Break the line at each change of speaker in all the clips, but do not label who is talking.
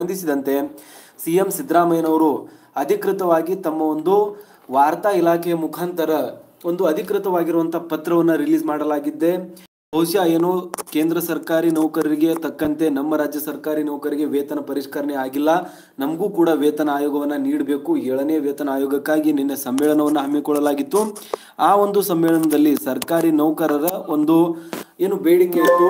ಸಂಬಂಧಿಸಿದಂತೆ ಸಿಎಂ ಸಿದ್ದರಾಮಯ್ಯನವರು ಅಧಿಕೃತವಾಗಿ ತಮ್ಮ ಒಂದು ವಾರ್ತಾ ಇಲಾಖೆಯ ಮುಖಾಂತರ ಒಂದು ಅಧಿಕೃತವಾಗಿರುವಂಥ ಪತ್ರವನ್ನು ರಿಲೀಸ್ ಮಾಡಲಾಗಿದ್ದೆ ಬಹುಶಃ ಏನು ಕೇಂದ್ರ ಸರ್ಕಾರಿ ನೌಕರರಿಗೆ ತಕ್ಕಂತೆ ನಮ್ಮ ರಾಜ್ಯ ಸರ್ಕಾರಿ ನೌಕರರಿಗೆ ವೇತನ ಪರಿಷ್ಕರಣೆ ಆಗಿಲ್ಲ ನಮಗೂ ಕೂಡ ವೇತನ ಆಯೋಗವನ್ನು ನೀಡಬೇಕು ಏಳನೇ ವೇತನ ಆಯೋಗಕ್ಕಾಗಿ ನಿನ್ನೆ ಸಮ್ಮೇಳನವನ್ನು ಹಮ್ಮಿಕೊಳ್ಳಲಾಗಿತ್ತು ಆ ಒಂದು ಸಮ್ಮೇಳನದಲ್ಲಿ ಸರ್ಕಾರಿ ನೌಕರರ ಒಂದು ಏನು ಬೇಡಿಕೆ ಇತ್ತು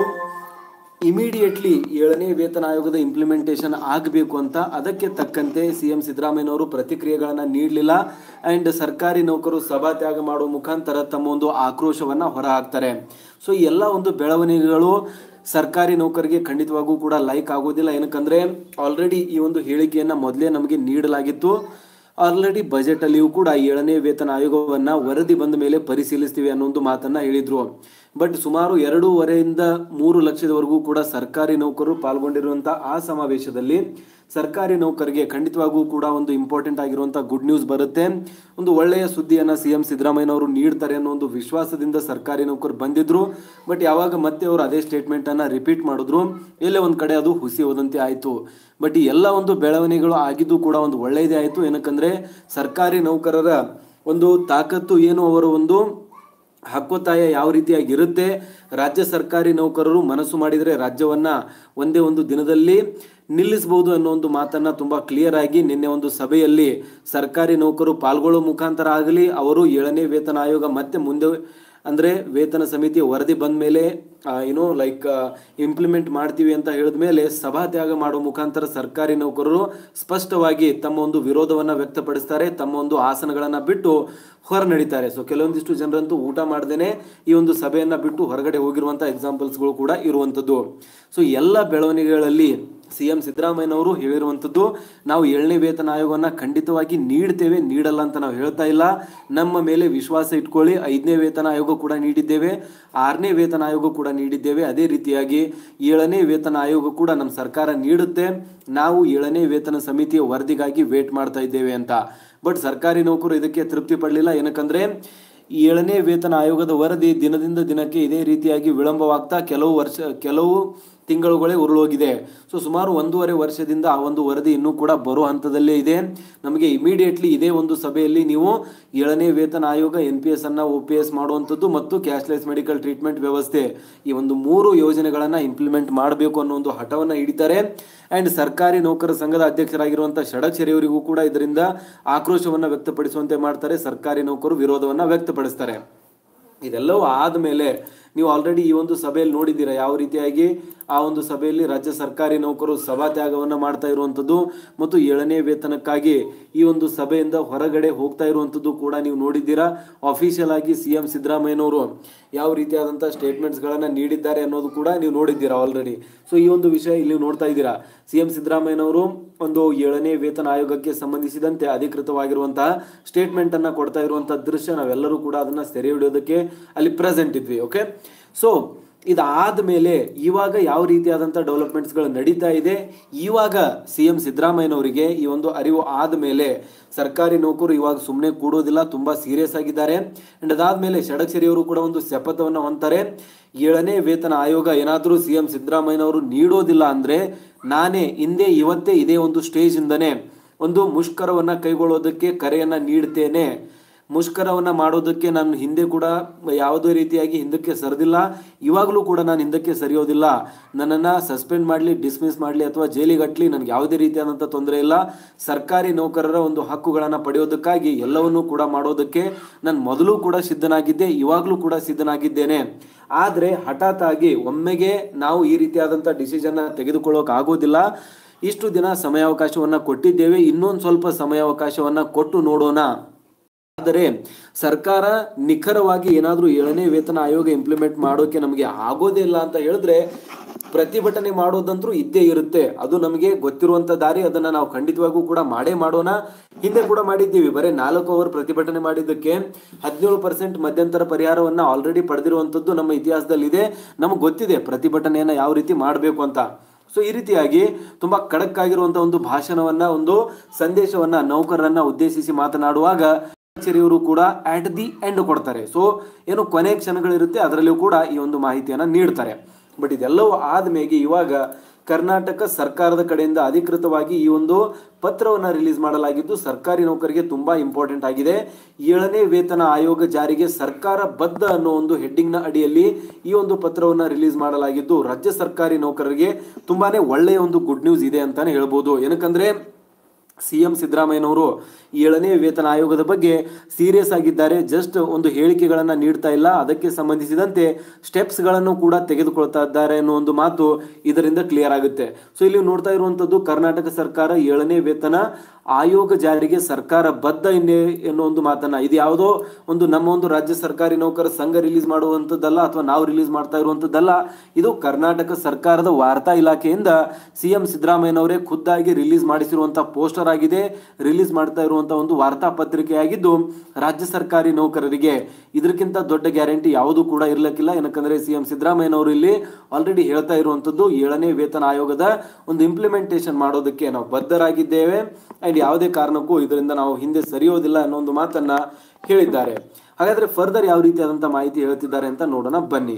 ಇಮಿಡಿಯೇಟ್ಲಿ ಏಳನೇ ವೇತನ ಆಯೋಗದ ಇಂಪ್ಲಿಮೆಂಟೇಷನ್ ಆಗಬೇಕು ಅಂತ ಅದಕ್ಕೆ ತಕ್ಕಂತೆ ಸಿ ಎಂ ಸಿದ್ದರಾಮಯ್ಯನವರು ಪ್ರತಿಕ್ರಿಯೆಗಳನ್ನು ನೀಡಲಿಲ್ಲ ಆ್ಯಂಡ್ ಸರ್ಕಾರಿ ನೌಕರರು ಸಭಾತ್ಯಾಗ ಮಾಡುವ ಮುಖಾಂತರ ತಮ್ಮ ಒಂದು ಆಕ್ರೋಶವನ್ನು ಹೊರಹಾಕ್ತಾರೆ ಸೊ ಈ ಎಲ್ಲ ಒಂದು ಬೆಳವಣಿಗೆಗಳು ಸರ್ಕಾರಿ ನೌಕರಿಗೆ ಖಂಡಿತವಾಗೂ ಕೂಡ ಲೈಕ್ ಆಗೋದಿಲ್ಲ ಏನಕ್ಕಂದ್ರೆ ಆಲ್ರೆಡಿ ಈ ಒಂದು ಹೇಳಿಕೆಯನ್ನು ಮೊದಲೇ ನಮಗೆ ನೀಡಲಾಗಿತ್ತು ಆಲ್ರೆಡಿ ಬಜೆಟ್ ಅಲ್ಲಿಯೂ ಕೂಡ ಏಳನೇ ವೇತನ ಆಯೋಗವನ್ನ ವರದಿ ಬಂದ ಮೇಲೆ ಪರಿಶೀಲಿಸ್ತೀವಿ ಅನ್ನೋ ಒಂದು ಮಾತನ್ನ ಹೇಳಿದ್ರು ಬಟ್ ಸುಮಾರು ಎರಡೂವರೆಯಿಂದ ಮೂರು ಲಕ್ಷದವರೆಗೂ ಕೂಡ ಸರ್ಕಾರಿ ನೌಕರರು ಪಾಲ್ಗೊಂಡಿರುವಂತಹ ಆ ಸಮಾವೇಶದಲ್ಲಿ ಸರ್ಕಾರಿ ನೌಕರಿಗೆ ಖಂಡಿತವಾಗೂ ಕೂಡ ಒಂದು ಇಂಪಾರ್ಟೆಂಟ್ ಆಗಿರುವಂತಹ ಗುಡ್ ನ್ಯೂಸ್ ಬರುತ್ತೆ ಒಂದು ಒಳ್ಳೆಯ ಸುದ್ದಿಯನ್ನ ಸಿಎಂ ಸಿದ್ದರಾಮಯ್ಯನವರು ನೀಡ್ತಾರೆ ಅನ್ನೋ ಒಂದು ವಿಶ್ವಾಸದಿಂದ ಸರ್ಕಾರಿ ನೌಕರು ಬಂದಿದ್ರು ಬಟ್ ಯಾವಾಗ ಮತ್ತೆ ಅವರು ಅದೇ ಸ್ಟೇಟ್ಮೆಂಟ್ ಅನ್ನ ರಿಪೀಟ್ ಮಾಡಿದ್ರು ಎಲ್ಲೇ ಒಂದ್ ಕಡೆ ಅದು ಹುಸಿ ಹೋದಂತೆ ಆಯ್ತು ಬಟ್ ಈ ಎಲ್ಲ ಒಂದು ಬೆಳವಣಿಗೆಗಳು ಆಗಿದ್ದು ಕೂಡ ಒಂದು ಒಳ್ಳೆಯದೇ ಆಯ್ತು ಏನಕ್ಕಂದ್ರೆ ಸರ್ಕಾರಿ ನೌಕರರ ಒಂದು ತಾಕತ್ತು ಏನು ಅವರ ಒಂದು ಹಕ್ಕೊತ್ತಾಯ ಯಾವ ರೀತಿಯಾಗಿ ಇರುತ್ತೆ ರಾಜ್ಯ ಸರ್ಕಾರಿ ನೌಕರರು ಮನಸ್ಸು ಮಾಡಿದರೆ ರಾಜ್ಯವನ್ನ ಒಂದೇ ಒಂದು ದಿನದಲ್ಲಿ ನಿಲ್ಲಿಸಬಹುದು ಅನ್ನೋ ಒಂದು ಮಾತನ್ನ ತುಂಬಾ ಕ್ಲಿಯರ್ ಆಗಿ ನಿನ್ನೆ ಒಂದು ಸಭೆಯಲ್ಲಿ ಸರ್ಕಾರಿ ನೌಕರು ಪಾಲ್ಗೊಳ್ಳೋ ಮುಖಾಂತರ ಆಗಲಿ ಅವರು ಏಳನೇ ವೇತನ ಆಯೋಗ ಮತ್ತೆ ಮುಂದೆ ಅಂದ್ರೆ ವೇತನ ಸಮಿತಿ ವರದಿ ಬಂದ ಮೇಲೆ ಏನೋ ಲೈಕ್ ಇಂಪ್ಲಿಮೆಂಟ್ ಮಾಡ್ತೀವಿ ಅಂತ ಹೇಳಿದ ಮೇಲೆ ಸಭಾತ್ಯಾಗ ಮಾಡೋ ಮುಖಾಂತರ ಸರ್ಕಾರಿ ನೌಕರರು ಸ್ಪಷ್ಟವಾಗಿ ತಮ್ಮ ಒಂದು ವಿರೋಧವನ್ನ ವ್ಯಕ್ತಪಡಿಸ್ತಾರೆ ತಮ್ಮ ಒಂದು ಆಸನಗಳನ್ನ ಬಿಟ್ಟು ಹೊರ ನಡೀತಾರೆ ಸೊ ಕೆಲವೊಂದಿಷ್ಟು ಜನರಂತೂ ಊಟ ಮಾಡ್ದೇನೆ ಈ ಒಂದು ಸಭೆಯನ್ನ ಬಿಟ್ಟು ಹೊರಗಡೆ ಹೋಗಿರುವಂತ ಎಕ್ಸಾಂಪಲ್ಸ್ಗಳು ಕೂಡ ಇರುವಂತದ್ದು ಸೊ ಎಲ್ಲ ಬೆಳವಣಿಗೆಗಳಲ್ಲಿ ಸಿ ಎಂ ಸಿದ್ದರಾಮಯ್ಯನವರು ಹೇಳಿರುವಂಥದ್ದು ನಾವು ಏಳನೇ ವೇತನ ಆಯೋಗವನ್ನ ಖಂಡಿತವಾಗಿ ನೀಡ್ತೇವೆ ನೀಡಲ್ಲ ಅಂತ ನಾವು ಹೇಳ್ತಾ ಇಲ್ಲ ನಮ್ಮ ಮೇಲೆ ವಿಶ್ವಾಸ ಇಟ್ಕೊಳ್ಳಿ ಐದನೇ ವೇತನ ಆಯೋಗ ಕೂಡ ನೀಡಿದ್ದೇವೆ ಆರನೇ ವೇತನ ಆಯೋಗ ಕೂಡ ನೀಡಿದ್ದೇವೆ ಅದೇ ರೀತಿಯಾಗಿ ಏಳನೇ ವೇತನ ಆಯೋಗ ಕೂಡ ನಮ್ಮ ಸರ್ಕಾರ ನೀಡುತ್ತೆ ನಾವು ಏಳನೇ ವೇತನ ಸಮಿತಿಯ ವರದಿಗಾಗಿ ವೇಟ್ ಮಾಡ್ತಾ ಇದ್ದೇವೆ ಅಂತ ಬಟ್ ಸರ್ಕಾರಿ ನೌಕರು ಇದಕ್ಕೆ ತೃಪ್ತಿ ಪಡಲಿಲ್ಲ ಏನಕ್ಕಂದ್ರೆ ಏಳನೇ ವೇತನ ಆಯೋಗದ ವರದಿ ದಿನದಿಂದ ದಿನಕ್ಕೆ ಇದೇ ರೀತಿಯಾಗಿ ವಿಳಂಬವಾಗ್ತಾ ಕೆಲವು ವರ್ಷ ಕೆಲವು ತಿಂಗಳುಗಳೇ ಉರುಳೋಗಿದೆ ಸೊ ಸುಮಾರು ಒಂದೂವರೆ ವರ್ಷದಿಂದ ಆ ಒಂದು ವರದಿ ಇನ್ನೂ ಕೂಡ ಬರೋ ಹಂತದಲ್ಲೇ ಇದೆ ನಮಗೆ ಇಮಿಡಿಯೇಟ್ಲಿ ಇದೇ ಒಂದು ಸಭೆಯಲ್ಲಿ ನೀವು ಏಳನೇ ವೇತನ ಆಯೋಗ ಎನ್ ಪಿ ಎಸ್ ಅನ್ನ ಒ ಪಿ ಎಸ್ ಮಾಡುವಂಥದ್ದು ಮತ್ತು ಕ್ಯಾಶ್ಲೆಸ್ ಮೆಡಿಕಲ್ ಟ್ರೀಟ್ಮೆಂಟ್ ವ್ಯವಸ್ಥೆ ಈ ಒಂದು ಮೂರು ಯೋಜನೆಗಳನ್ನ ಇಂಪ್ಲಿಮೆಂಟ್ ಮಾಡಬೇಕು ಅನ್ನೋ ಒಂದು ಹಠವನ್ನ ಹಿಡಿತಾರೆ ಅಂಡ್ ಸರ್ಕಾರಿ ನೌಕರ ಸಂಘದ ಅಧ್ಯಕ್ಷರಾಗಿರುವಂತಹ ಷಡಕ್ಷರಿ ಅವರಿಗೂ ಕೂಡ ಇದರಿಂದ ಆಕ್ರೋಶವನ್ನ ವ್ಯಕ್ತಪಡಿಸುವಂತೆ ಮಾಡ್ತಾರೆ ಸರ್ಕಾರಿ ನೌಕರು ವಿರೋಧವನ್ನ ವ್ಯಕ್ತಪಡಿಸ್ತಾರೆ ಇದೆಲ್ಲವೂ ಆದಮೇಲೆ ನೀವು ಆಲ್ರೆಡಿ ಈ ಒಂದು ಸಭೆಯಲ್ಲಿ ನೋಡಿದ್ದೀರಾ ಯಾವ ರೀತಿಯಾಗಿ ಆ ಒಂದು ಸಭೆಯಲ್ಲಿ ರಾಜ್ಯ ಸರ್ಕಾರಿ ನೌಕರು ಸಭಾತ್ಯಾಗವನ್ನು ಮಾಡ್ತಾ ಇರುವಂಥದ್ದು ಮತ್ತು ಏಳನೇ ವೇತನಕ್ಕಾಗಿ ಈ ಒಂದು ಸಭೆಯಿಂದ ಹೊರಗಡೆ ಹೋಗ್ತಾ ಇರುವಂಥದ್ದು ಕೂಡ ನೀವು ನೋಡಿದ್ದೀರಾ ಅಫಿಷಿಯಲ್ ಆಗಿ ಸಿ ಎಂ ಸಿದ್ದರಾಮಯ್ಯನವರು ಯಾವ ರೀತಿಯಾದಂಥ ಸ್ಟೇಟ್ಮೆಂಟ್ಸ್ಗಳನ್ನು ನೀಡಿದ್ದಾರೆ ಅನ್ನೋದು ಕೂಡ ನೀವು ನೋಡಿದ್ದೀರಾ ಆಲ್ರೆಡಿ ಸೊ ಈ ಒಂದು ವಿಷಯ ಇಲ್ಲಿ ನೋಡ್ತಾ ಇದ್ದೀರಾ ಸಿ ಎಂ ಸಿದ್ದರಾಮಯ್ಯನವರು ಒಂದು ಏಳನೇ ವೇತನ ಆಯೋಗಕ್ಕೆ ಸಂಬಂಧಿಸಿದಂತೆ ಅಧಿಕೃತವಾಗಿರುವಂತಹ ಸ್ಟೇಟ್ಮೆಂಟ್ ಅನ್ನ ಕೊಡ್ತಾ ಇರುವಂತಹ ದೃಶ್ಯ ನಾವೆಲ್ಲರೂ ಕೂಡ ಅದನ್ನ ಸೆರೆ ಹಿಡಿಯೋದಕ್ಕೆ ಅಲ್ಲಿ ಪ್ರೆಸೆಂಟ್ ಇದ್ವಿ ಓಕೆ ಸೊ ಇದಾದ ಮೇಲೆ ಇವಾಗ ಯಾವ ರೀತಿಯಾದಂಥ ಡೆವಲಪ್ಮೆಂಟ್ಸ್ಗಳು ನಡೀತಾ ಇದೆ ಇವಾಗ ಸಿ ಎಂ ಸಿದ್ದರಾಮಯ್ಯನವರಿಗೆ ಈ ಒಂದು ಅರಿವು ಆದ ಮೇಲೆ ಸರ್ಕಾರಿ ನೌಕರು ಇವಾಗ ಸುಮ್ಮನೆ ಕೂಡೋದಿಲ್ಲ ತುಂಬ ಸೀರಿಯಸ್ ಆಗಿದ್ದಾರೆ ಅಂಡ್ ಅದಾದ್ಮೇಲೆ ಷಡಕ್ಷರಿ ಅವರು ಕೂಡ ಒಂದು ಶಪಥವನ್ನು ಹೊಂತಾರೆ ಏಳನೇ ವೇತನ ಆಯೋಗ ಏನಾದರೂ ಸಿ ಎಂ ಸಿದ್ದರಾಮಯ್ಯನವರು ನೀಡೋದಿಲ್ಲ ಅಂದ್ರೆ ನಾನೇ ಹಿಂದೆ ಇವತ್ತೇ ಇದೇ ಒಂದು ಸ್ಟೇಜ್ ಇಂದನೇ ಒಂದು ಮುಷ್ಕರವನ್ನ ಕೈಗೊಳ್ಳೋದಕ್ಕೆ ಕರೆಯನ್ನ ನೀಡ್ತೇನೆ ಮುಷ್ಕರವನ್ನ ಮಾಡೋದಕ್ಕೆ ನಾನು ಹಿಂದೆ ಕೂಡ ಯಾವುದೇ ರೀತಿಯಾಗಿ ಹಿಂದಕ್ಕೆ ಸರಿದಿಲ್ಲ ಇವಾಗಲೂ ಕೂಡ ನಾನು ಹಿಂದಕ್ಕೆ ಸರಿಯೋದಿಲ್ಲ ನನ್ನನ್ನು ಸಸ್ಪೆಂಡ್ ಮಾಡಲಿ ಡಿಸ್ಮಿಸ್ ಮಾಡಲಿ ಅಥವಾ ಜೈಲಿಗೆ ಹಟ್ಲಿ ನನಗೆ ಯಾವುದೇ ರೀತಿಯಾದಂಥ ತೊಂದರೆ ಇಲ್ಲ ಸರ್ಕಾರಿ ನೌಕರರ ಒಂದು ಹಕ್ಕುಗಳನ್ನು ಪಡೆಯೋದಕ್ಕಾಗಿ ಎಲ್ಲವನ್ನೂ ಕೂಡ ಮಾಡೋದಕ್ಕೆ ನಾನು ಮೊದಲು ಕೂಡ ಸಿದ್ಧನಾಗಿದ್ದೆ ಇವಾಗಲೂ ಕೂಡ ಸಿದ್ಧನಾಗಿದ್ದೇನೆ ಆದರೆ ಹಠಾತ್ ಆಗಿ ಒಮ್ಮೆಗೆ ನಾವು ಈ ರೀತಿಯಾದಂಥ ಡಿಸಿಷನ್ನ ತೆಗೆದುಕೊಳ್ಳೋಕೆ ಆಗೋದಿಲ್ಲ ಇಷ್ಟು ದಿನ ಸಮಯಾವಕಾಶವನ್ನ ಕೊಟ್ಟಿದ್ದೇವೆ ಇನ್ನೊಂದು ಸ್ವಲ್ಪ ಸಮಯಾವಕಾಶವನ್ನ ಕೊಟ್ಟು ನೋಡೋಣ ಆದರೆ ಸರ್ಕಾರ ನಿಖರವಾಗಿ ಏನಾದರೂ ಏಳನೇ ವೇತನ ಆಯೋಗ ಇಂಪ್ಲಿಮೆಂಟ್ ಮಾಡೋಕೆ ನಮಗೆ ಆಗೋದೇ ಇಲ್ಲ ಅಂತ ಹೇಳಿದ್ರೆ ಪ್ರತಿಭಟನೆ ಮಾಡೋದಂತರೂ ಇದ್ದೇ ಇರುತ್ತೆ ಅದು ನಮಗೆ ಗೊತ್ತಿರುವಂತ ದಾರಿ ಅದನ್ನ ನಾವು ಖಂಡಿತವಾಗೂ ಕೂಡ ಮಾಡೇ ಮಾಡೋಣ ಹಿಂದೆ ಕೂಡ ಮಾಡಿದ್ದೀವಿ ಬರೀ ನಾಲ್ಕು ಅವರ್ ಪ್ರತಿಭಟನೆ ಮಾಡಿದ್ದಕ್ಕೆ ಹದಿನೇಳು ಪರ್ಸೆಂಟ್ ಮಧ್ಯಂತರ ಪರಿಹಾರವನ್ನ ಆಲ್ರೆಡಿ ಪಡೆದಿರುವಂತದ್ದು ನಮ್ಮ ಇತಿಹಾಸದಲ್ಲಿ ಇದೆ ನಮಗೆ ಗೊತ್ತಿದೆ ಪ್ರತಿಭಟನೆಯನ್ನ ಯಾವ ರೀತಿ ಮಾಡಬೇಕು ಅಂತ ಸೊ ಈ ರೀತಿಯಾಗಿ ತುಂಬಾ ಖಡಕ್ ಆಗಿರುವಂತಹ ಒಂದು ಭಾಷಣವನ್ನ ಒಂದು ಸಂದೇಶವನ್ನ ನೌಕರರನ್ನ ಉದ್ದೇಶಿಸಿ ಮಾತನಾಡುವಾಗ ಅವರು ಕೂಡ ಅಟ್ ದಿ ಎಂಡ್ ಕೊಡ್ತಾರೆ ಸೊ ಏನು ಕೊನೆ ಕ್ಷಣಗಳಿರುತ್ತೆ ಅದರಲ್ಲಿಯೂ ಕೂಡ ಈ ಒಂದು ಮಾಹಿತಿಯನ್ನ ನೀಡ್ತಾರೆ ಬಟ್ ಇದೆಲ್ಲವೂ ಆದ್ಮೇಲೆ ಇವಾಗ ಕರ್ನಾಟಕ ಸರ್ಕಾರದ ಕಡೆಯಿಂದ ಅಧಿಕೃತವಾಗಿ ಈ ಒಂದು ಪತ್ರವನ್ನು ರಿಲೀಸ್ ಮಾಡಲಾಗಿದ್ದು ಸರ್ಕಾರಿ ನೌಕರಿಗೆ ತುಂಬಾ ಇಂಪಾರ್ಟೆಂಟ್ ಆಗಿದೆ ಏಳನೇ ವೇತನ ಆಯೋಗ ಜಾರಿಗೆ ಸರ್ಕಾರ ಬದ್ಧ ಅನ್ನೋ ಒಂದು ಹೆಡ್ಡಿಂಗ್ ನ ಅಡಿಯಲ್ಲಿ ಈ ಒಂದು ಪತ್ರವನ್ನು ರಿಲೀಸ್ ಮಾಡಲಾಗಿದ್ದು ರಾಜ್ಯ ಸರ್ಕಾರಿ ನೌಕರರಿಗೆ ತುಂಬಾನೇ ಒಳ್ಳೆಯ ಒಂದು ಗುಡ್ ನ್ಯೂಸ್ ಇದೆ ಅಂತಾನೆ ಹೇಳ್ಬೋದು ಏನಕ್ಕಂದ್ರೆ ಸಿ ಎಂ ಸಿದ್ದರಾಮಯ್ಯನವರು ಏಳನೇ ವೇತನ ಆಯೋಗದ ಬಗ್ಗೆ ಸೀರಿಯಸ್ ಆಗಿದ್ದಾರೆ ಜಸ್ಟ್ ಒಂದು ಹೇಳಿಕೆಗಳನ್ನು ನೀಡ್ತಾ ಇಲ್ಲ ಅದಕ್ಕೆ ಸಂಬಂಧಿಸಿದಂತೆ ಸ್ಟೆಪ್ಸ್ಗಳನ್ನು ಕೂಡ ತೆಗೆದುಕೊಳ್ತಾ ಇದ್ದಾರೆ ಅನ್ನೋ ಒಂದು ಮಾತು ಇದರಿಂದ ಕ್ಲಿಯರ್ ಆಗುತ್ತೆ ಸೊ ಇಲ್ಲಿ ನೋಡ್ತಾ ಇರುವಂತದ್ದು ಕರ್ನಾಟಕ ಸರ್ಕಾರ ಏಳನೇ ವೇತನ ಆಯೋಗ ಜಾರಿಗೆ ಸರ್ಕಾರ ಬದ್ಧ ಇನ್ನೇ ಎನ್ನೋ ಒಂದು ಮಾತನ್ನ ಇದು ಯಾವುದೋ ಒಂದು ನಮ್ಮ ಒಂದು ರಾಜ್ಯ ಸರ್ಕಾರಿ ನೌಕರ ಸಂಘ ರಿಲೀಸ್ ಮಾಡುವಂಥದ್ದಲ್ಲ ಅಥವಾ ನಾವು ರಿಲೀಸ್ ಮಾಡ್ತಾ ಇರುವಂಥದ್ದಲ್ಲ ಇದು ಕರ್ನಾಟಕ ಸರ್ಕಾರದ ವಾರ್ತಾ ಇಲಾಖೆಯಿಂದ ಸಿ ಎಂ ಸಿದ್ದರಾಮಯ್ಯನವರೇ ಖುದ್ದಾಗಿ ರಿಲೀಸ್ ಮಾಡಿಸಿರುವಂತಹ ಪೋಸ್ಟರ್ ಆಗಿದೆ ರಿಲೀಸ್ ಮಾಡ್ತಾ ಇರುವಂತಹ ಒಂದು ವಾರ್ತಾ ಪತ್ರಿಕೆಯಾಗಿದ್ದು ರಾಜ್ಯ ಸರ್ಕಾರಿ ನೌಕರರಿಗೆ ಇದಕ್ಕಿಂತ ದೊಡ್ಡ ಗ್ಯಾರಂಟಿ ಯಾವುದೂ ಕೂಡ ಇರ್ಲಿಕ್ಕಿಲ್ಲ ಏನಕ್ಕಂದ್ರೆ ಸಿ ಎಂ ಸಿದ್ದರಾಮಯ್ಯನವರು ಇಲ್ಲಿ ಆಲ್ರೆಡಿ ಹೇಳ್ತಾ ಇರುವಂತದ್ದು ಏಳನೇ ವೇತನ ಆಯೋಗದ ಒಂದು ಇಂಪ್ಲಿಮೆಂಟೇಷನ್ ಮಾಡೋದಕ್ಕೆ ನಾವು ಬದ್ಧರಾಗಿದ್ದೇವೆ ಅಂಡ್ ಯಾವುದೇ ಕಾರಣಕ್ಕೂ ಇದರಿಂದ ನಾವು ಹಿಂದೆ ಸರಿಯೋದಿಲ್ಲ ಅನ್ನೋ ಒಂದು ಮಾತನ್ನ ಹೇಳಿದ್ದಾರೆ ಹಾಗಾದ್ರೆ ಫರ್ದರ್ ಯಾವ ರೀತಿಯಾದಂತಹ ಮಾಹಿತಿ ಹೇಳ್ತಿದ್ದಾರೆ ಅಂತ ನೋಡೋಣ ಬನ್ನಿ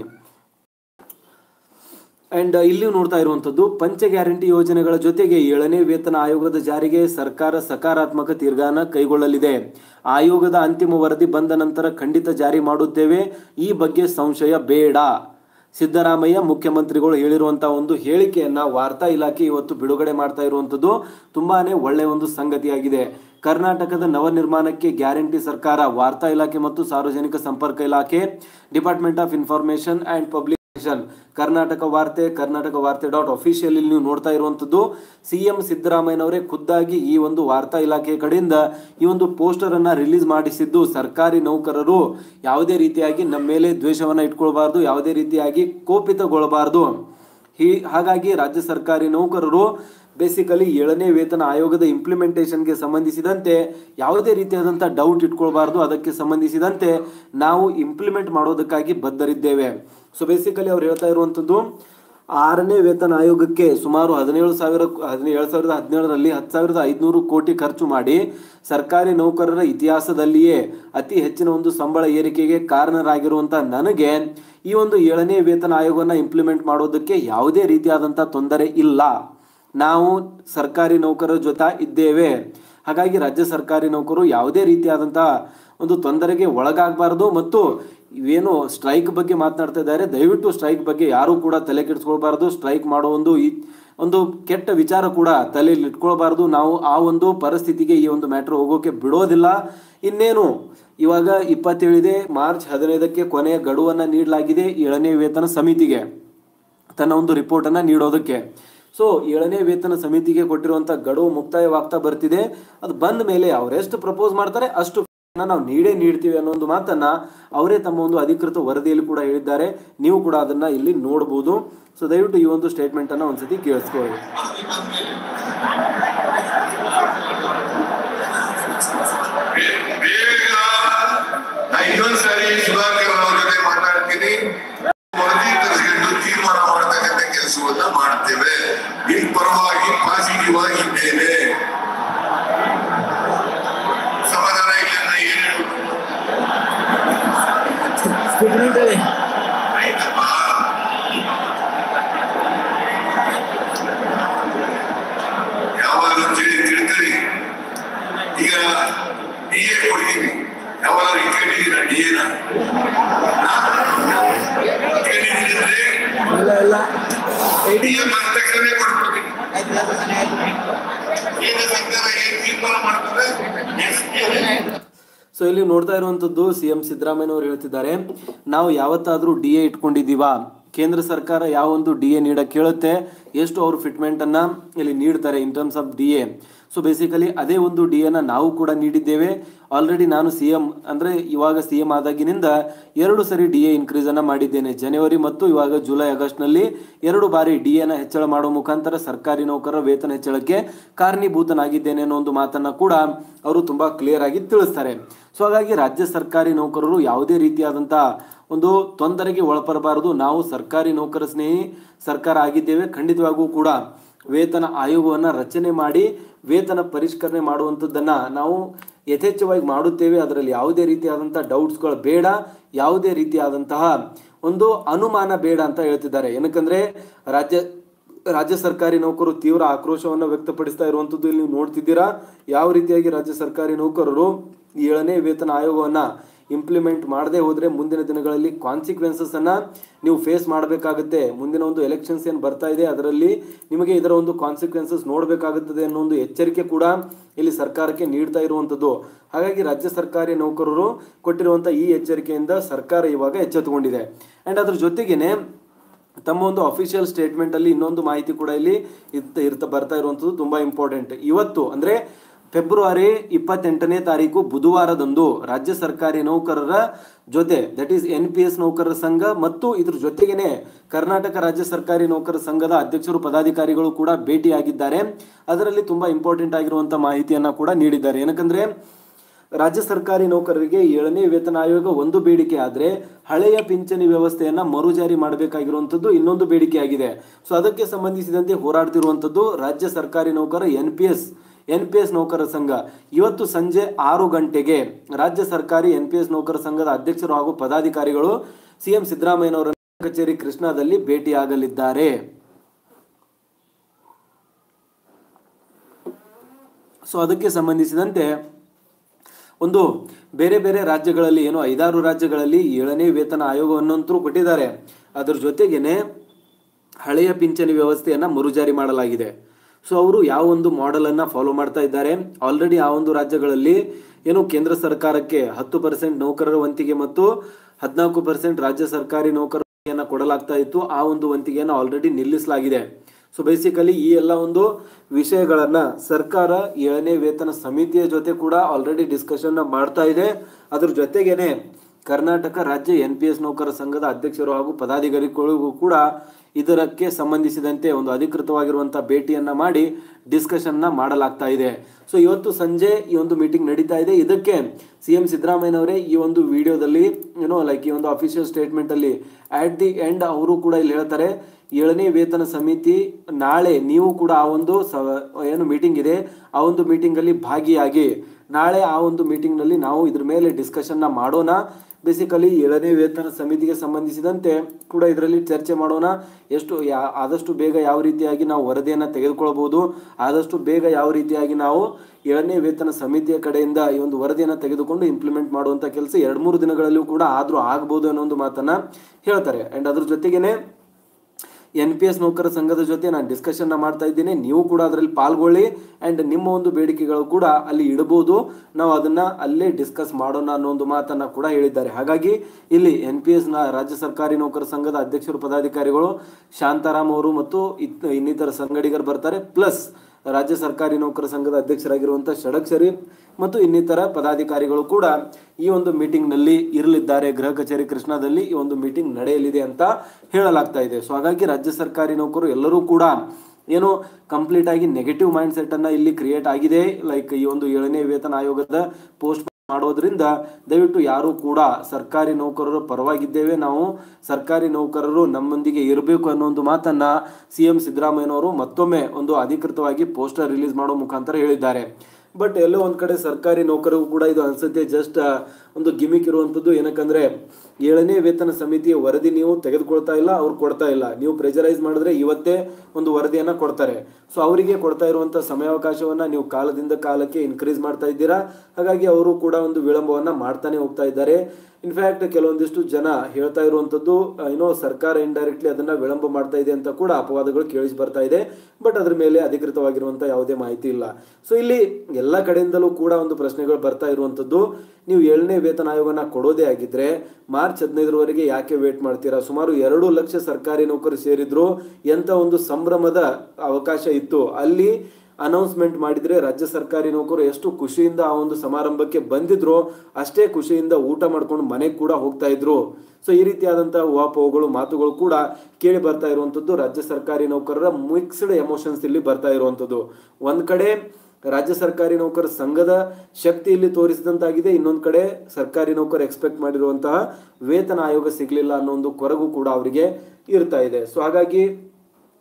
ಅಂಡ್ ಇಲ್ಲಿ ನೋಡ್ತಾ ಇರುವಂತದ್ದು ಪಂಚ ಗ್ಯಾರಂಟಿ ಯೋಜನೆಗಳ ಜೊತೆಗೆ ಏಳನೇ ವೇತನ ಆಯೋಗದ ಜಾರಿಗೆ ಸರ್ಕಾರ ಸಕಾರಾತ್ಮಕ ತೀರ್ಮಾನ ಕೈಗೊಳ್ಳಲಿದೆ ಆಯೋಗದ ಅಂತಿಮ ವರದಿ ಬಂದ ನಂತರ ಖಂಡಿತ ಜಾರಿ ಮಾಡುತ್ತೇವೆ ಈ ಬಗ್ಗೆ ಸಂಶಯ ಬೇಡ ಸಿದ್ದರಾಮಯ್ಯ ಮುಖ್ಯಮಂತ್ರಿಗಳು ಹೇಳಿರುವಂತಹ ಒಂದು ಹೇಳಿಕೆಯನ್ನ ವಾರ್ತಾ ಇಲಾಖೆ ಇವತ್ತು ಬಿಡುಗಡೆ ಮಾಡ್ತಾ ಇರುವಂತದ್ದು ತುಂಬಾನೇ ಒಳ್ಳೆಯ ಒಂದು ಸಂಗತಿಯಾಗಿದೆ ಕರ್ನಾಟಕದ ನವನಿರ್ಮಾಣಕ್ಕೆ ಗ್ಯಾರಂಟಿ ಸರ್ಕಾರ ವಾರ್ತಾ ಇಲಾಖೆ ಮತ್ತು ಸಾರ್ವಜನಿಕ ಸಂಪರ್ಕ ಇಲಾಖೆ department of information and public Karnataka ವಾರ್ತೆ ಕರ್ನಾಟಕ ವಾರ್ತೆ ಡಾಟ್ ಅಫಿಷಿಯಲ್ ಇಲ್ಲಿ ನೀವು ನೋಡ್ತಾ ಇರುವಂತದ್ದು ಸಿಎಂ ಸಿದ್ದರಾಮಯ್ಯನವರೇ ಖುದ್ದಾಗಿ ಈ ಒಂದು ವಾರ್ತಾ ಇಲಾಖೆ ಕಡೆಯಿಂದ ಈ ಒಂದು ಪೋಸ್ಟರ್ ಅನ್ನ ರಿಲೀಸ್ ಮಾಡಿಸಿದ್ದು ಸರ್ಕಾರಿ ನೌಕರರು ಯಾವುದೇ ರೀತಿಯಾಗಿ ನಮ್ಮ ಮೇಲೆ ದ್ವೇಷವನ್ನ ಇಟ್ಕೊಳ್ಬಾರ್ದು ಯಾವುದೇ ರೀತಿಯಾಗಿ ಕೋಪಿತಗೊಳ್ಳಬಾರ್ದು ಹೀ ಹಾಗಾಗಿ ರಾಜ್ಯ ಸರ್ಕಾರಿ ನೌಕರರು ಬೇಸಿಕಲಿ ಏಳನೇ ವೇತನ ಆಯೋಗದ ಇಂಪ್ಲಿಮೆಂಟೇಷನ್ಗೆ ಸಂಬಂಧಿಸಿದಂತೆ ಯಾವುದೇ ರೀತಿಯಾದಂಥ ಡೌಟ್ ಇಟ್ಕೊಳ್ಬಾರ್ದು ಅದಕ್ಕೆ ಸಂಬಂಧಿಸಿದಂತೆ ನಾವು ಇಂಪ್ಲಿಮೆಂಟ್ ಮಾಡೋದಕ್ಕಾಗಿ ಬದ್ಧರಿದ್ದೇವೆ ಸೊ ಬೇಸಿಕಲಿ ಅವ್ರು ಹೇಳ್ತಾ ಇರುವಂಥದ್ದು ಆರನೇ ವೇತನ ಆಯೋಗಕ್ಕೆ ಸುಮಾರು ಹದಿನೇಳು ಸಾವಿರ ಹದಿನೇಳು ಸಾವಿರದ ಹದಿನೇಳರಲ್ಲಿ ಹತ್ತು ಸಾವಿರದ ಐದುನೂರು ಕೋಟಿ ಖರ್ಚು ಮಾಡಿ ಸರ್ಕಾರಿ ನೌಕರರ ಇತಿಹಾಸದಲ್ಲಿಯೇ ಅತಿ ಹೆಚ್ಚಿನ ಒಂದು ಸಂಬಳ ಏರಿಕೆಗೆ ಕಾರಣರಾಗಿರುವಂಥ ನನಗೆ ಈ ಒಂದು ಏಳನೇ ವೇತನ ಆಯೋಗವನ್ನು ಇಂಪ್ಲಿಮೆಂಟ್ ಮಾಡೋದಕ್ಕೆ ಯಾವುದೇ ರೀತಿಯಾದಂಥ ತೊಂದರೆ ಇಲ್ಲ ನಾವು ಸರ್ಕಾರಿ ನೌಕರರ ಜೊತೆ ಇದ್ದೇವೆ ಹಾಗಾಗಿ ರಾಜ್ಯ ಸರ್ಕಾರಿ ನೌಕರು ಯಾವುದೇ ರೀತಿಯಾದಂತಹ ಒಂದು ತೊಂದರೆಗೆ ಒಳಗಾಗಬಾರದು ಮತ್ತು ಇವೇನು ಸ್ಟ್ರೈಕ್ ಬಗ್ಗೆ ಮಾತನಾಡ್ತಾ ಇದ್ದಾರೆ ದಯವಿಟ್ಟು ಸ್ಟ್ರೈಕ್ ಬಗ್ಗೆ ಯಾರೂ ಕೂಡ ತಲೆ ಕೆಡಿಸ್ಕೊಳ್ಬಾರ್ದು ಸ್ಟ್ರೈಕ್ ಮಾಡೋ ಒಂದು ಈ ಒಂದು ಕೆಟ್ಟ ವಿಚಾರ ಕೂಡ ತಲೆಯಲ್ಲಿ ಇಟ್ಕೊಳ್ಬಾರ್ದು ನಾವು ಆ ಒಂದು ಪರಿಸ್ಥಿತಿಗೆ ಈ ಒಂದು ಮ್ಯಾಟ್ರ್ ಹೋಗೋಕೆ ಬಿಡೋದಿಲ್ಲ ಇನ್ನೇನು ಇವಾಗ ಇಪ್ಪತ್ತೇಳಿದೆ ಮಾರ್ಚ್ ಹದಿನೈದಕ್ಕೆ ಕೊನೆಯ ಗಡುವನ್ನು ನೀಡಲಾಗಿದೆ ಏಳನೇ ವೇತನ ಸಮಿತಿಗೆ ತನ್ನ ಒಂದು ರಿಪೋರ್ಟನ್ನು ನೀಡೋದಕ್ಕೆ ಸೊ ಏಳನೇ ವೇತನ ಸಮಿತಿಗೆ ಕೊಟ್ಟಿರುವಂಥ ಗಡುವು ಮುಕ್ತಾಯವಾಗ್ತಾ ಬರ್ತಿದೆ ಅದು ಬಂದ ಮೇಲೆ ಅವರೆಷ್ಟು ಪ್ರಪೋಸ್ ಮಾಡ್ತಾರೆ ಅಷ್ಟು ನಾವು ನೀಡೇ ನೀಡ್ತೀವಿ ಅನ್ನೋ ಒಂದು ಮಾತನ್ನ ಅವರೇ ತಮ್ಮ ಒಂದು ಅಧಿಕೃತ ವರದಿಯಲ್ಲಿ ಕೂಡ ಹೇಳಿದ್ದಾರೆ ನೀವು ಕೂಡ ಅದನ್ನ ಇಲ್ಲಿ ನೋಡಬಹುದು ಸೊ ದಯವಿಟ್ಟು ಈ ಒಂದು ಸ್ಟೇಟ್ಮೆಂಟ್ ಅನ್ನ ಒಂದ್ಸತಿ ಕೇಳಿಸ್ಕೊಳ್ಳಿ
ಬೇಗ ನಾ ಇನ್ನೊಂದ್ ಸಾರಿ ಸುಧಾಕರ್ ಅವ್ರ ಜೊತೆ ಮಾತಾಡ್ತೀನಿ ವರದಿ ತರಿಸ್ಕೊಂಡು ತೀರ್ಮಾನ ಮಾಡ್ತಕ್ಕಂಥ ಕೆಲಸವನ್ನ ಮಾಡ್ತೇವೆ ನಿಮ್ ಪರವಾಗಿ ಪಾಸಿಟಿವ್ ಆಗಿ ಇದ್ದೇನೆ ಸಮಾಧಾನ ಇಲ್ಲ ಅಂದ್ರೆ ಏನ್ ಹೇಳೋದು? ಆಯ್ತಪ್ಪ. ಯಾವಾಗಲೂ ತಿಳಿ ತಿಳ್ಕೊಳ್ಳಿ ಈಗ ಡಿ ಎ ಕೊಡ್ತೀವಿ ಯಾವಾಗಲೂ ಇಟ್ಕೊಂಡಿದ್ದೀರಾ ಡಿ ಎನ ಇಟ್ಕೊಂಡಿದ್ದೀರಿ ಡಿ ಎ ಬಂದ ತಕ್ಷಣ ಕೊಟ್ಬಿಡ್ತೀನಿ ಕೇಂದ್ರ ಸರ್ಕಾರ ಏನ್ ತೀರ್ಮಾನ ಮಾಡ್ತದೆ next year
ಸೊ ಇಲ್ಲಿ ನೋಡ್ತಾ ಇರುವಂತದ್ದು ಸಿ ಎಂ ಸಿದ್ದರಾಮಯ್ಯನವರು ಹೇಳ್ತಿದ್ದಾರೆ ನಾವು ಯಾವತ್ತಾದ್ರೂ ಡಿ ಎ ಇಟ್ಕೊಂಡಿದ್ದೀವಾ ಕೇಂದ್ರ ಸರ್ಕಾರ ಯಾವ ಒಂದು ಡಿ ಎ ನೀಡಕ್ಕೆ ಕೇಳುತ್ತೆ ಎಷ್ಟು ಅವರು ಫಿಟ್ಮೆಂಟ್ ಅನ್ನ ಇಲ್ಲಿ ನೀಡ್ತಾರೆ in terms of D A so basically ಅದೇ ಒಂದು ಡಿ ಎನ ನಾವು ಕೂಡ ನೀಡಿದ್ದೇವೆ ಆಲ್ರೆಡಿ ನಾನು ಸಿ ಎಂ ಅಂದ್ರೆ ಇವಾಗ ಸಿ ಎಂ ಆದಾಗಿನಿಂದ ಎರಡು ಸರಿ ಡಿ ಎ ಇನ್ಕ್ರೀಸ್ ಅನ್ನ ಮಾಡಿದ್ದೇನೆ ಜನವರಿ ಮತ್ತು ಇವಾಗ ಜುಲೈ ಆಗಸ್ಟ್ ನಲ್ಲಿ ಎರಡು ಬಾರಿ ಡಿ ಎನ ಹೆಚ್ಚಳ ಮಾಡುವ ಮುಖಾಂತರ ಸರ್ಕಾರಿ ನೌಕರರ ವೇತನ ಹೆಚ್ಚಳಕ್ಕೆ ಕಾರಣೀಭೂತನಾಗಿದ್ದೇನೆ ಅನ್ನೋ ಒಂದು ಮಾತನ್ನ ಕೂಡ ಅವರು ತುಂಬಾ ಕ್ಲಿಯರ್ ಆಗಿ ತಿಳಿಸ್ತಾರೆ ಸೊ ಹಾಗಾಗಿ ರಾಜ್ಯ ಸರ್ಕಾರಿ ನೌಕರರು ಯಾವುದೇ ರೀತಿಯಾದಂತಹ ಒಂದು ತೊಂದರೆಗೆ ಒಳಪಡಬಾರದು ನಾವು ಸರ್ಕಾರಿ ನೌಕರ ಸ್ನೇಹಿ ಸರ್ಕಾರ ಆಗಿದ್ದೇವೆ ಖಂಡಿತವಾಗೂ ಕೂಡ ವೇತನ ಆಯೋಗವನ್ನು ರಚನೆ ಮಾಡಿ ವೇತನ ಪರಿಷ್ಕರಣೆ ಮಾಡುವಂಥದ್ದನ್ನ ನಾವು ಯಥೇಚ್ಛವಾಗಿ ಮಾಡುತ್ತೇವೆ ಅದರಲ್ಲಿ ಯಾವುದೇ ರೀತಿಯಾದಂತಹ ಡೌಟ್ಸ್ಗಳು ಬೇಡ ಯಾವುದೇ ರೀತಿಯಾದಂತಹ ಒಂದು ಅನುಮಾನ ಬೇಡ ಅಂತ ಹೇಳ್ತಿದ್ದಾರೆ ಏನಕ್ಕಂದ್ರೆ ರಾಜ್ಯ ರಾಜ್ಯ ಸರ್ಕಾರಿ ನೌಕರರು ತೀವ್ರ ಆಕ್ರೋಶವನ್ನು ವ್ಯಕ್ತಪಡಿಸ್ತಾ ಇರುವಂಥದ್ದು ಇಲ್ಲಿ ನೀವು ನೋಡ್ತಿದ್ದೀರಾ ಯಾವ ರೀತಿಯಾಗಿ ರಾಜ್ಯ ಸರ್ಕಾರಿ ನೌಕರರು ಈ ಏಳನೇ ವೇತನ ಆಯೋಗವನ್ನ ಇಂಪ್ಲಿಮೆಂಟ್ ಮಾಡದೇ ಹೋದ್ರೆ ಮುಂದಿನ ದಿನಗಳಲ್ಲಿ ಕಾನ್ಸಿಕ್ವೆನ್ಸಸ್ ಅನ್ನ ನೀವು ಫೇಸ್ ಮಾಡಬೇಕಾಗುತ್ತೆ ಮುಂದಿನ ಒಂದು ಎಲೆಕ್ಷನ್ಸ್ ಏನು ಬರ್ತಾ ಇದೆ ಅದರಲ್ಲಿ ನಿಮಗೆ ಇದರ ಒಂದು ಕಾನ್ಸಿಕ್ವೆನ್ಸಸ್ ನೋಡಬೇಕಾಗುತ್ತದೆ ಅನ್ನೋ ಒಂದು ಎಚ್ಚರಿಕೆ ಕೂಡ ಇಲ್ಲಿ ಸರ್ಕಾರಕ್ಕೆ ನೀಡ್ತಾ ಇರುವಂಥದ್ದು ಹಾಗಾಗಿ ರಾಜ್ಯ ಸರ್ಕಾರಿ ನೌಕರರು ಕೊಟ್ಟಿರುವಂಥ ಈ ಎಚ್ಚರಿಕೆಯಿಂದ ಸರ್ಕಾರ ಇವಾಗ ಎಚ್ಚೆತ್ತುಕೊಂಡಿದೆ ಆ್ಯಂಡ್ ಅದ್ರ ಜೊತೆಗೇನೆ ತಮ್ಮ ಒಂದು ಅಫಿಷಿಯಲ್ ಸ್ಟೇಟ್ಮೆಂಟ್ ಅಲ್ಲಿ ಇನ್ನೊಂದು ಮಾಹಿತಿ ಕೂಡ ಇಲ್ಲಿ ಇರ್ತ ಇರ್ತ ಬರ್ತಾ ಇರುವಂಥದ್ದು ತುಂಬಾ ಇಂಪಾರ್ಟೆಂಟ್ ಇವತ್ತು ಅಂದ್ರೆ ಫೆಬ್ರವರಿ ಇಪ್ಪತ್ತೆಂಟನೇ ತಾರೀಕು ಬುಧವಾರದಂದು ರಾಜ್ಯ ಸರ್ಕಾರಿ ನೌಕರರ ಜೊತೆ that is N P S ನೌಕರರ ಸಂಘ ಮತ್ತು ಇದ್ರ ಜೊತೆಗೇನೆ ಕರ್ನಾಟಕ ರಾಜ್ಯ ಸರ್ಕಾರಿ ನೌಕರರ ಸಂಘದ ಅಧ್ಯಕ್ಷರು ಪದಾಧಿಕಾರಿಗಳು ಕೂಡ ಭೇಟಿಯಾಗಿದ್ದಾರೆ ಅದರಲ್ಲಿ ತುಂಬಾ ಇಂಪಾರ್ಟೆಂಟ್ ಆಗಿರುವಂತ ಮಾಹಿತಿಯನ್ನ ಕೂಡ ನೀಡಿದ್ದಾರೆ ಏನಕ್ಕಂದ್ರೆ ರಾಜ್ಯ ಸರ್ಕಾರಿ ನೌಕರರಿಗೆ ಏಳನೇ ವೇತನ ಆಯೋಗ ಒಂದು ಬೇಡಿಕೆ ಆದ್ರೆ ಹಳೆಯ ಪಿಂಚಣಿ ವ್ಯವಸ್ಥೆಯನ್ನ ಮರುಜಾರಿ ಮಾಡಬೇಕಾಗಿರುವಂತದ್ದು ಇನ್ನೊಂದು ಬೇಡಿಕೆಯಾಗಿದೆ ಸೊ ಅದಕ್ಕೆ ಸಂಬಂಧಿಸಿದಂತೆ ಹೋರಾಡ್ತಿರುವಂತದ್ದು ರಾಜ್ಯ ಸರ್ಕಾರಿ ನೌಕರ N P S N P S ನೌಕರರ ಸಂಘ ಇವತ್ತು ಸಂಜೆ ಆರು ಗಂಟೆಗೆ ರಾಜ್ಯ ಸರ್ಕಾರಿ ಎನ್ ಪಿ ಎಸ್ ನೌಕರ ಸಂಘದ ಅಧ್ಯಕ್ಷರು ಹಾಗೂ ಪದಾಧಿಕಾರಿಗಳು ಸಿಎಂ ಸಿದ್ದರಾಮಯ್ಯನವರ ಕಚೇರಿ ಕೃಷ್ಣಾದಲ್ಲಿ ಭೇಟಿಯಾಗಲಿದ್ದಾರೆ ಸೊ ಅದಕ್ಕೆ ಸಂಬಂಧಿಸಿದಂತೆ ಒಂದು ಬೇರೆ ಬೇರೆ ರಾಜ್ಯಗಳಲ್ಲಿ ಏನು ಐದಾರು ರಾಜ್ಯಗಳಲ್ಲಿ ಏಳನೇ ವೇತನ ಆಯೋಗವನ್ನಂತರೂ ಕೊಟ್ಟಿದ್ದಾರೆ ಅದರ ಜೊತೆಗೇನೆ ಹಳೆಯ ಪಿಂಚಣಿ ವ್ಯವಸ್ಥೆಯನ್ನ ಮರುಜಾರಿ ಮಾಡಲಾಗಿದೆ ಸೊ ಅವರು ಯಾವ ಒಂದು ಮಾಡೆಲ್ ಅನ್ನ ಫಾಲೋ ಮಾಡ್ತಾ ಇದ್ದಾರೆ ಆಲ್ರೆಡಿ ಆ ಒಂದು ರಾಜ್ಯಗಳಲ್ಲಿ ಏನು ಕೇಂದ್ರ ಸರ್ಕಾರಕ್ಕೆ ಹತ್ತು ಪರ್ಸೆಂಟ್ ನೌಕರರ ವಂತಿಗೆ ಮತ್ತು ಹದಿನಾಲ್ಕು ಪರ್ಸೆಂಟ್ ರಾಜ್ಯ ಸರ್ಕಾರಿ ನೌಕರರನ್ನ ಕೊಡಲಾಗ್ತಾ ಇತ್ತು ಆ ಒಂದು ವಂತಿಗೆಯನ್ನು ಆಲ್ರೆಡಿ ನಿಲ್ಲಿಸಲಾಗಿದೆ ಸೊ ಬೇಸಿಕಲಿ ಈ ಎಲ್ಲ ಒಂದು ವಿಷಯಗಳನ್ನ ಸರ್ಕಾರ ಏಳನೇ ವೇತನ ಸಮಿತಿಯ ಜೊತೆ ಕೂಡ ಆಲ್ರೆಡಿ ಡಿಸ್ಕಷನ್ ಮಾಡ್ತಾ ಇದೆ ಅದ್ರ ಜೊತೆಗೇನೆ ಕರ್ನಾಟಕ ರಾಜ್ಯ ಎನ್ ಪಿ ಎಸ್ ನೌಕರ ಸಂಘದ ಅಧ್ಯಕ್ಷರು ಹಾಗೂ ಪದಾಧಿಕಾರಿಗಳಿಗೂ ಕೂಡ ಇದಕ್ಕೆ ಸಂಬಂಧಿಸಿದಂತೆ ಒಂದು ಅಧಿಕೃತವಾಗಿರುವಂತಹ ಭೇಟಿಯನ್ನ ಮಾಡಿ ಡಿಸ್ಕಷನ್ ನ ಮಾಡಲಾಗ್ತಾ ಇದೆ ಸೊ ಇವತ್ತು ಸಂಜೆ ಈ ಒಂದು ಮೀಟಿಂಗ್ ನಡೀತಾ ಇದೆ ಇದಕ್ಕೆ ಸಿ ಎಂ ಸಿದ್ದರಾಮಯ್ಯನವರೇ ಈ ಒಂದು ವಿಡಿಯೋದಲ್ಲಿ ಏನೋ ಲೈಕ್ ಈ ಒಂದು ಅಫಿಷಿಯಲ್ ಸ್ಟೇಟ್ಮೆಂಟ್ ಅಲ್ಲಿ ಆಟ್ ದಿ ಎಂಡ್ ಅವರು ಕೂಡ ಇಲ್ಲಿ ಹೇಳ್ತಾರೆ ಏಳನೇ ವೇತನ ಸಮಿತಿ ನಾಳೆ ನೀವು ಕೂಡ ಆ ಒಂದು ಸ- ಏನು ಮೀಟಿಂಗ್ ಇದೆ ಆ ಒಂದು ಮೀಟಿಂಗ್ ಅಲ್ಲಿ ಭಾಗಿಯಾಗಿ ನಾಳೆ ಆ ಒಂದು ಮೀಟಿಂಗ್ ನಲ್ಲಿ ನಾವು ಇದ್ರ ಮೇಲೆ ಡಿಸ್ಕಷನ್ ನ ಮಾಡೋಣ ಬೇಸಿಕಲಿ ಏಳನೇ ವೇತನ ಸಮಿತಿಗೆ ಸಂಬಂಧಿಸಿದಂತೆ ಕೂಡ ಇದರಲ್ಲಿ ಚರ್ಚೆ ಮಾಡೋಣ ಎಷ್ಟು ಯಾ- ಆದಷ್ಟು ಬೇಗ ಯಾವ ರೀತಿಯಾಗಿ ನಾವು ವರದಿಯನ್ನು ತೆಗೆದುಕೊಳ್ಬಹುದು ಆದಷ್ಟು ಬೇಗ ಯಾವ ರೀತಿಯಾಗಿ ನಾವು ಏಳನೇ ವೇತನ ಸಮಿತಿಯ ಕಡೆಯಿಂದ ಈ ಒಂದು ವರದಿಯನ್ನು ತೆಗೆದುಕೊಂಡು ಇಂಪ್ಲಿಮೆಂಟ್ ಮಾಡುವಂತ ಕೆಲಸ ಎರಡು ಮೂರು ದಿನಗಳಲ್ಲೂ ಕೂಡ ಆದ್ರೂ ಆಗ್ಬೋದು ಅನ್ನೋ ಒಂದು ಮಾತನ್ನ ಹೇಳ್ತಾರೆ ಅಂಡ್ ಅದ್ರ ಜೊತೆಗೇನೆ ಎನ್ ಪಿ ಎಸ್ ನೌಕರ ಸಂಘದ ಜೊತೆ ನಾನು ಡಿಸ್ಕಷನ್ ಮಾಡ್ತಾ ಇದ್ದೀನಿ ನೀವು ಕೂಡ ಅದರಲ್ಲಿ ಪಾಲ್ಗೊಳ್ಳಿ ಅಂಡ್ ನಿಮ್ಮ ಒಂದು ಬೇಡಿಕೆಗಳು ಕೂಡ ಅಲ್ಲಿ ಇಡಬಹುದು ನಾವು ಅದನ್ನ ಅಲ್ಲೇ ಡಿಸ್ಕಸ್ ಮಾಡೋಣ ಅನ್ನೋ ಒಂದು ಮಾತನ್ನ ಕೂಡ ಹೇಳಿದ್ದಾರೆ ಹಾಗಾಗಿ ಇಲ್ಲಿ ಎನ್ ಪಿ ಎಸ್ ನ ರಾಜ್ಯ ಸರ್ಕಾರಿ ನೌಕರ ಸಂಘದ ಅಧ್ಯಕ್ಷರು ಪದಾಧಿಕಾರಿಗಳು ಶಾಂತಾರಾಮ್ ಅವರು ಮತ್ತು ಇತ್- ಇನ್ನಿತರ ಸಂಗಡಿಗರು ಬರ್ತಾರೆ ಪ್ಲಸ್ ರಾಜ್ಯ ಸರ್ಕಾರಿ ನೌಕರ ಸಂಘದ ಅಧ್ಯಕ್ಷರಾಗಿರುವಂತಹ ಷಡಕ್ ಶರೀಫ್ ಮತ್ತು ಇನ್ನಿತರ ಪದಾಧಿಕಾರಿಗಳು ಕೂಡ ಈ ಒಂದು ಮೀಟಿಂಗ್ ನಲ್ಲಿ ಇರಲಿದ್ದಾರೆ ಗೃಹ ಕಚೇರಿ ಕೃಷ್ಣಾದಲ್ಲಿ ಈ ಒಂದು ಮೀಟಿಂಗ್ ನಡೆಯಲಿದೆ ಅಂತ ಹೇಳಲಾಗ್ತಾ ಇದೆ ಸೊ ಹಾಗಾಗಿ ರಾಜ್ಯ ಸರ್ಕಾರಿ ನೌಕರು ಎಲ್ಲರೂ ಕೂಡ ಏನು ಕಂಪ್ಲೀಟ್ ಆಗಿ ನೆಗೆಟಿವ್ ಮೈಂಡ್ ಸೆಟ್ ಅನ್ನ ಇಲ್ಲಿ ಕ್ರಿಯೇಟ್ ಆಗಿದೆ ಲೈಕ್ ಈ ಒಂದು ಏಳನೇ ವೇತನ ಆಯೋಗದ ಪೋಸ್ಟ್ ಮಾಡೋದ್ರಿಂದ ದಯವಿಟ್ಟು ಯಾರು ಕೂಡ ಸರ್ಕಾರಿ ನೌಕರರು ಪರವಾಗಿದ್ದೇವೆ ನಾವು ಸರ್ಕಾರಿ ನೌಕರರು ನಮ್ಮೊಂದಿಗೆ ಇರಬೇಕು ಅನ್ನೋ ಒಂದು ಮಾತನ್ನ ಸಿ ಎಂ ಸಿದ್ದರಾಮಯ್ಯನವರು ಮತ್ತೊಮ್ಮೆ ಒಂದು ಅಧಿಕೃತವಾಗಿ ಪೋಸ್ಟರ್ ರಿಲೀಸ್ ಮಾಡೋ ಮುಖಾಂತರ ಹೇಳಿದ್ದಾರೆ ಬಟ್ ಎಲ್ಲೋ ಒಂದ್ ಕಡೆ ಸರ್ಕಾರಿ ನೌಕರಿಗೂ ಕೂಡ ಇದು ಅನ್ಸುತ್ತೆ ಜಸ್ಟ್ ಒಂದು ಗಿಮಿಕ್ ಇರುವಂತದ್ದು ಏನಕ್ಕಂದ್ರೆ ಏಳನೇ ವೇತನ ಸಮಿತಿಯ ವರದಿ ನೀವು ತೆಗೆದುಕೊಳ್ತಾ ಇಲ್ಲ ಅವ್ರು ಕೊಡ್ತಾ ಇಲ್ಲ ನೀವು ಪ್ರೆಜರೈಸ್ ಮಾಡಿದ್ರೆ ಇವತ್ತೇ ಒಂದು ವರದಿಯನ್ನ ಕೊಡ್ತಾರೆ ಸೊ ಅವರಿಗೆ ಕೊಡ್ತಾ ಇರುವಂತ ಸಮಯಾವಕಾಶವನ್ನ ನೀವು ಕಾಲದಿಂದ ಕಾಲಕ್ಕೆ ಇನ್ಕ್ರೀಸ್ ಮಾಡ್ತಾ ಇದ್ದೀರಾ ಹಾಗಾಗಿ ಅವರು ಕೂಡ ಒಂದು ವಿಳಂಬವನ್ನ ಮಾಡ್ತಾನೆ ಹೋಗ್ತಾ ಇದ್ದಾರೆ ಇನ್ಫ್ಯಾಕ್ಟ್ ಕೆಲವೊಂದಿಷ್ಟು ಜನ ಹೇಳ್ತಾ ಇರುವಂತದ್ದು ಏನೋ ಸರ್ಕಾರ ಇಂಡೈರೆಕ್ಟ್ಲಿ ಅದನ್ನ ವಿಳಂಬ ಮಾಡ್ತಾ ಇದೆ ಅಂತ ಕೂಡ ಅಪವಾದಗಳು ಕೇಳಿಸಿ ಬರ್ತಾ ಇದೆ ಬಟ್ ಅದ್ರ ಮೇಲೆ ಅಧಿಕೃತವಾಗಿರುವಂತ ಯಾವುದೇ ಮಾಹಿತಿ ಇಲ್ಲ ಸೊ ಇಲ್ಲಿ ಎಲ್ಲ ಕಡೆಯಿಂದಲೂ ಕೂಡ ಒಂದು ಪ್ರಶ್ನೆಗಳು ಬರ್ತಾ ಇರುವಂತದ್ದು ನೀವು ಏಳನೇ ವೇತನ ಆಯೋಗನ ಕೊಡೋದೇ ಆಗಿದ್ರೆ ಮಾರ್ಚ್ ಹದಿನೈದರವರೆಗೆ ಯಾಕೆ ವೇಟ್ ಮಾಡ್ತೀರಾ ಸುಮಾರು ಎರಡು ಲಕ್ಷ ಸರ್ಕಾರಿ ನೌಕರು ಸೇರಿದ್ರು ಎಂತ ಒಂದು ಸಂಭ್ರಮದ ಅವಕಾಶ ಇತ್ತು ಅಲ್ಲಿ ಅನೌನ್ಸ್ಮೆಂಟ್ ಮಾಡಿದ್ರೆ ರಾಜ್ಯ ಸರ್ಕಾರಿ ನೌಕರು ಎಷ್ಟು ಖುಷಿಯಿಂದ ಆ ಒಂದು ಸಮಾರಂಭಕ್ಕೆ ಬಂದಿದ್ರು ಅಷ್ಟೇ ಖುಷಿಯಿಂದ ಊಟ ಮಾಡ್ಕೊಂಡು ಮನೆಗೆ ಕೂಡ ಹೋಗ್ತಾ ಇದ್ರು ಸೊ ಈ ರೀತಿಯಾದಂತಹ ಊಹಾಪೋಹಗಳು ಮಾತುಗಳು ಕೂಡ ಕೇಳಿ ಬರ್ತಾ ಇರುವಂತದ್ದು ರಾಜ್ಯ ಸರ್ಕಾರಿ ನೌಕರರ ಮಿಕ್ಸ್ಡ್ ಎಮೋಷನ್ಸ್ ಇಲ್ಲಿ ಬರ್ತಾ ಇರುವಂತದ್ದು ಒಂದ್ ಕಡೆ ರಾಜ್ಯ ಸರ್ಕಾರಿ ನೌಕರ ಸಂಘದ ಶಕ್ತಿ ಇಲ್ಲಿ ತೋರಿಸಿದಂತಾಗಿದೆ ಇನ್ನೊಂದ್ ಕಡೆ ಸರ್ಕಾರಿ ನೌಕರು ಎಕ್ಸ್ಪೆಕ್ಟ್ ಮಾಡಿರುವಂತಹ ವೇತನ ಆಯೋಗ ಸಿಗ್ಲಿಲ್ಲ ಅನ್ನೋ ಒಂದು ಕೊರಗು ಕೂಡ ಅವರಿಗೆ ಇರ್ತಾ ಇದೆ ಸೊ ಹಾಗಾಗಿ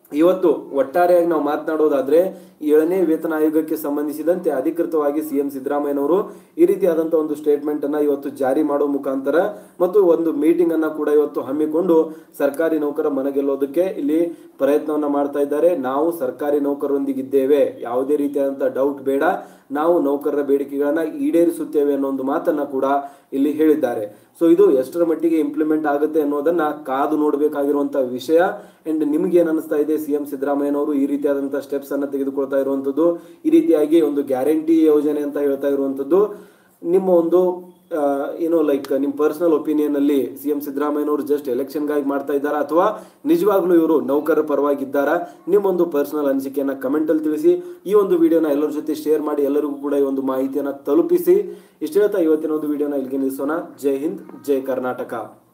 ಇವತ್ತು ಒಟ್ಟಾರೆಯಾಗಿ ನಾವು ಮಾತನಾಡೋದಾದ್ರೆ ಏಳನೇ ವೇತನ ಆಯೋಗಕ್ಕೆ ಸಂಬಂಧಿಸಿದಂತೆ ಅಧಿಕೃತವಾಗಿ ಸಿಎಂ ಸಿದ್ದರಾಮಯ್ಯನವರು ಈ ರೀತಿಯಾದಂಥ ಒಂದು ಸ್ಟೇಟ್ಮೆಂಟ್ ಅನ್ನ ಇವತ್ತು ಜಾರಿ ಮಾಡೋ ಮುಖಾಂತರ ಮತ್ತು ಒಂದು ಮೀಟಿಂಗ್ ಅನ್ನ ಕೂಡ ಇವತ್ತು ಹಮ್ಮಿಕೊಂಡು ಸರ್ಕಾರಿ ನೌಕರ ಮನಗೆಲ್ಲೋದಕ್ಕೆ ಇಲ್ಲಿ ಪ್ರಯತ್ನವನ್ನ ಮಾಡ್ತಾ ಇದ್ದಾರೆ ನಾವು ಸರ್ಕಾರಿ ನೌಕರರೊಂದಿಗಿದ್ದೇವೆ ಯಾವುದೇ ರೀತಿಯಾದಂಥ ಡೌಟ್ ಬೇಡ ನಾವು ನೌಕರರ ಬೇಡಿಕೆಗಳನ್ನ ಈಡೇರಿಸುತ್ತೇವೆ ಅನ್ನೋ ಒಂದು ಮಾತನ್ನ ಕೂಡ ಇಲ್ಲಿ ಹೇಳಿದ್ದಾರೆ ಸೊ ಇದು ಎಷ್ಟರ ಮಟ್ಟಿಗೆ ಇಂಪ್ಲಿಮೆಂಟ್ ಆಗುತ್ತೆ ಅನ್ನೋದನ್ನ ಕಾದು ನೋಡಬೇಕಾಗಿರುವಂತಹ ವಿಷಯ ಅಂಡ್ ನಿಮ್ಗೆ ಏನ್ ಅನಿಸ್ತಾ ಇದೆ ಸಿಎಂ ಸಿದ್ದರಾಮಯ್ಯನವರು ಈ ರೀತಿಯಾದಂತಹ ಸ್ಟೆಪ್ಸ್ ಅನ್ನ ತೆಗೆದುಕೊಳ್ತಾ ಇರುವಂತದ್ದು ಈ ರೀತಿಯಾಗಿ ಒಂದು ಗ್ಯಾರಂಟಿ ಯೋಜನೆ ಅಂತ ಹೇಳ್ತಾ ಇರುವಂತದ್ದು ನಿಮ್ಮ ಒಂದು ಆ, ಏನೋ ಲೈಕ್ ನಿಮ್ಮ ಪರ್ಸನಲ್ ಒಪಿನಿಯನ್ ಅಲ್ಲಿ ಸಿ ಎಂ ಸಿದ್ದರಾಮಯ್ಯನವರು ಜಸ್ಟ್ ಎಲೆಕ್ಷನ್ಗಾಗಿ ಮಾಡ್ತಾ ಇದ್ದಾರಾ ಅಥವಾ ನಿಜವಾಗ್ಲೂ ಇವರು ನೌಕರರ ಪರವಾಗಿದ್ದಾರಾ ನಿಮ್ಮೊಂದು ಪರ್ಸನಲ್ ಅನಿಸಿಕೆಯನ್ನ ಕಮೆಂಟ್ ಅಲ್ಲಿ ತಿಳಿಸಿ ಈ ಒಂದು ವಿಡಿಯೋನ ಎಲ್ಲರ ಜೊತೆ ಶೇರ್ ಮಾಡಿ ಎಲ್ಲರಿಗೂ ಕೂಡ ಈ ಒಂದು ಮಾಹಿತಿಯನ್ನ ತಲುಪಿಸಿ ಇಷ್ಟ ಹೇಳ್ತಾ ಇವತ್ತಿನ ಒಂದು ವಿಡಿಯೋನ ಇಲ್ಲಿಗೆ ನಿಲ್ಲಿಸೋಣ ಜೈ ಹಿಂದ್ ಜೈ ಕರ್ನಾಟಕ